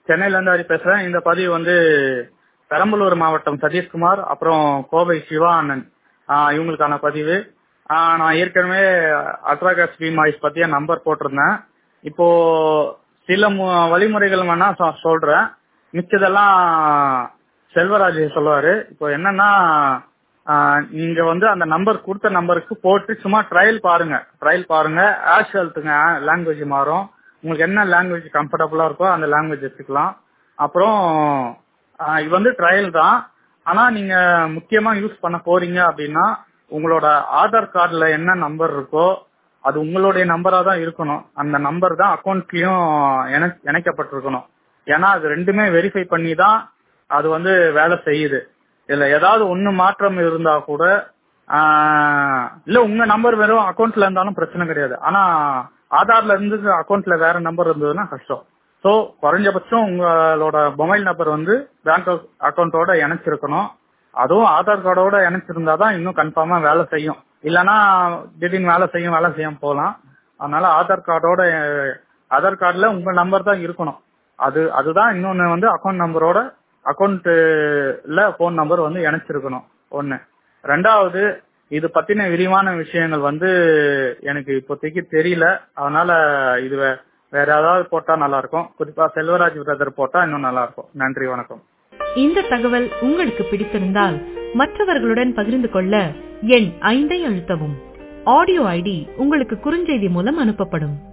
சென்னையில இருந்து ஹரி பேசுறேன் இந்த பதிவு வந்து பெரம்பலூர் மாவட்டம் சதீஷ்குமார் அப்புறம் கோவை சிவா அண்ணன் ஆஹ் இவங்களுக்கான பதிவு ஆஹ் நான் ஏற்கனவே அல்ட்ராகாஸ் ஸ்பீமாய்ஸ் பத்திய நம்பர் போட்டிருந்தேன் இப்போ சில மு- வழிமுறைகள் வேணா சொ- சொல்றேன் மிச்சதெல்லாம் செல்வராஜ் சொல்லுவாரு இப்போ என்னன்னா ஆஹ் நீங்க வந்து அந்த நம்பர் கொடுத்த நம்பருக்கு போட்டு சும்மா ட்ரையல் பாருங்க ட்ரையல் பாருங்க ஆஷ் அழுத்துங்க லாங்குவேஜ் மாறும் உங்களுக்கு என்ன லாங்குவேஜ் கம்ஃபர்டபுளா இருக்கோ அந்த லாங்குவேஜ் எடுத்துக்கலாம் அப்புறம் ஆஹ் இது வந்து ட்ரையல் தான் ஆனா நீங்க முக்கியமா யூஸ் பண்ண போறீங்க அப்படின்னா உங்களோட ஆதார் கார்டுல என்ன நம்பர் இருக்கோ அது உங்களுடைய நம்பரா தான் இருக்கணும் அந்த நம்பர் தான் அக்கௌண்ட்லயும் இணைக்கப்பட்டிருக்கணும் ஏன்னா அது ரெண்டுமே வெரிஃபை பண்ணி தான் அது வந்து வேலை செய்யுது இதுல ஏதாவது ஒண்ணு மாற்றம் இருந்தா கூட ஆஹ், இல்ல உங்க நம்பர் வெறும் அக்கௌண்ட்ல இருந்தாலும் பிரச்சனை கிடையாது ஆனா ஆதார்ல இருந்து அக்கௌண்ட்ல வேற நம்பர் இருந்ததுன்னா கஷ்டம் சோ குறைஞ்சபட்சம் உங்களோட மொபைல் நம்பர் வந்து பேங்க் அக்கௌண்ட்டோட இணைச்சிருக்கணும் அதுவும் ஆதார் கார்டோட இணைச்சிருந்தா தான் இன்னும் கன்ஃபார்மா வேலை செய்யும் இல்லனா திடீர்னு வேலை செய்யும் வேலை செய்யாம போகலாம் அதனால ஆதார் கார்டோட அஹ், ஆதார் கார்டுல உங்க நம்பர் தான் இருக்கணும் அது அதுதான் இன்னொன்னு வந்து அக்கௌண்ட் நம்பரோட அக்கௌண்ட்ல போன் நம்பர் வந்து இணைச்சிருக்கணும் ஒண்ணு ரெண்டாவது இது பத்தின விரிவான விஷயங்கள் வந்து எனக்கு இப்போதைக்கு தெரியல அதனால இது வே- வேற ஏதாவது போட்டா நல்லா இருக்கும் குறிப்பா செல்வராஜ் பிரதர் போட்டா இன்னும் நல்லா இருக்கும் நன்றி வணக்கம் இந்த தகவல் உங்களுக்கு பிடித்திருந்தால் மற்றவர்களுடன் பகிர்ந்து கொள்ள எண் ஐந்தை அழுத்தவும் ஆடியோ ஐடி உங்களுக்கு குறுஞ்செய்தி மூலம் அனுப்பப்படும்